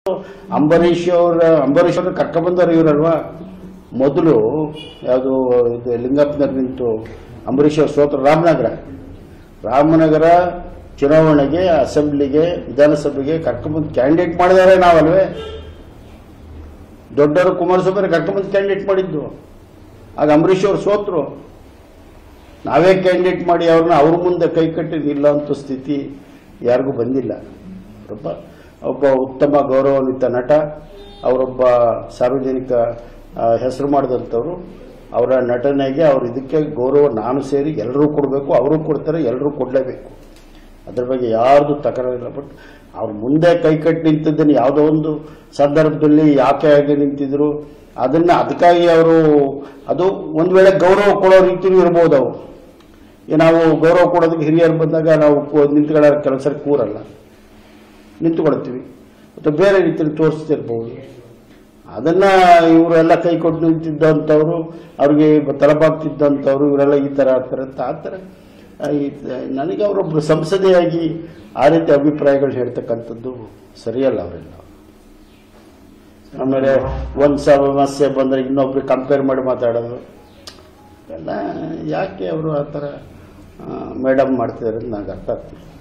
ಅಂಬರೀಷ್ ಅವರ ಅಂಬರೀಷ್ ಅವ್ರನ್ನ ಕರ್ಕೊಂಡ್ಬಂದವ್ರು ಇವರಲ್ವಾ ಮೊದಲು ಯಾವುದು ಇದು ಲಿಂಗಪ್ಪನವ್ರು ನಿಂತು ಅಂಬರೀಷ್ ಅವ್ರ ಸೋತ್ರ ರಾಮನಗರ ರಾಮನಗರ ಚುನಾವಣೆಗೆ ಅಸೆಂಬ್ಲಿಗೆ ವಿಧಾನಸಭೆಗೆ ಕರ್ಕೊಂಬಂದು ಕ್ಯಾಂಡಿಡೇಟ್ ಮಾಡಿದಾರೆ ನಾವಲ್ವೇ ದೊಡ್ಡವರು ಕುಮಾರಸ್ವಾಮಿ ಕರ್ಕೊಂಬಂದು ಕ್ಯಾಂಡಿಡೇಟ್ ಮಾಡಿದ್ದು ಆಗ ಅಂಬರೀಷ್ ಅವ್ರು ಸೋತರು ನಾವೇ ಕ್ಯಾಂಡಿಡೇಟ್ ಮಾಡಿ ಅವ್ರನ್ನ ಅವ್ರ ಮುಂದೆ ಕೈ ಕಟ್ಟಿ ನಿಲ್ಲುವಂಥ ಸ್ಥಿತಿ ಯಾರಿಗೂ ಬಂದಿಲ್ಲ ಒಬ್ಬ ಒಬ್ಬ ಉತ್ತಮ ಗೌರವಾನ್ವಿತ ನಟ ಅವರೊಬ್ಬ ಸಾರ್ವಜನಿಕ ಆ, ಹೆಸರು ಮಾಡಿದಂಥವ್ರು ಅವರ ನಟನೆಗೆ ಅವ್ರ ಇದಕ್ಕೆ ಗೌರವ ನಾನು ಸೇರಿ ಎಲ್ಲರೂ ಕೊಡಬೇಕು ಅವರು ಕೊಡ್ತಾರೆ ಎಲ್ಲರೂ ಕೊಡಲೇಬೇಕು ಅದ್ರ ಬಗ್ಗೆ ಯಾರ್ದು ತಕರಾರಿಲ್ಲ ಬಟ್ ಅವ್ರ ಮುಂದೆ ಕೈ ಕಟ್ಟಿ ನಿಂತಿದ್ದನ್ನು ಯಾವುದೋ ಒಂದು ಸಂದರ್ಭದಲ್ಲಿ ಯಾಕೆ ಆಗಿ ನಿಂತಿದ್ರು ಅದನ್ನ ಅದಕ್ಕಾಗಿ ಅವರು ಅದು ಒಂದು ವೇಳೆ ಗೌರವ ಕೊಡೋ ರೀತಿಯೂ ಇರ್ಬೋದು ಅವರು ಈ ನಾವು ಗೌರವ ಕೊಡೋದಕ್ಕೆ ಹಿರಿಯರು ಬಂದಾಗ ನಾವು ಕೂ- ನಿಂತ್ಕೊಳ್ಳೋ ಕೆಲವು ಸರಿ ಕೂರಲ್ಲ ನಿಂತ್ಕೊಳ್ತೀವಿ ಮತ್ತು ಬೇರೆ ರೀತಿಯಲ್ಲಿ ತೋರಿಸ್ತಿರ್ಬೋದು ಅದನ್ನ ಇವರೆಲ್ಲ ಕೈ ಕೊಟ್ಟು ನಿಂತಿದ್ದಂಥವ್ರು ಅವ್ರಿಗೆ ತಲಬಾಗ್ತಿದ್ದಂಥವ್ರು ಇವರೆಲ್ಲ ಈ ಥರ ಆ ಥರ ಆ ಥರ ಆ, ಈ- ನನಗೆ ಅವರೊಬ್ಬರು ಸಂಸದೆಯಾಗಿ ಆ ರೀತಿ ಅಭಿಪ್ರಾಯಗಳು ಹೇಳ್ತಕ್ಕಂಥದ್ದು ಸರಿಯಲ್ಲ ಅವರೆಲ್ಲ ಆಮೇಲೆ ಒಂದು ಸಮಸ್ಯೆ ಬಂದರೆ ಇನ್ನೊಬ್ರಿಗೆ ಕಂಪೇರ್ ಮಾಡಿ ಮಾತಾಡೋದು ಎಲ್ಲ ಯಾಕೆ ಅವರು ಆ ಥರ ಮೇಡಮ್ ಮಾಡ್ತಿದ್ದಾರೆ ಅಂತ ನನಗೆ ಅರ್ಥ ಆಗ್ತಿಲ್ಲ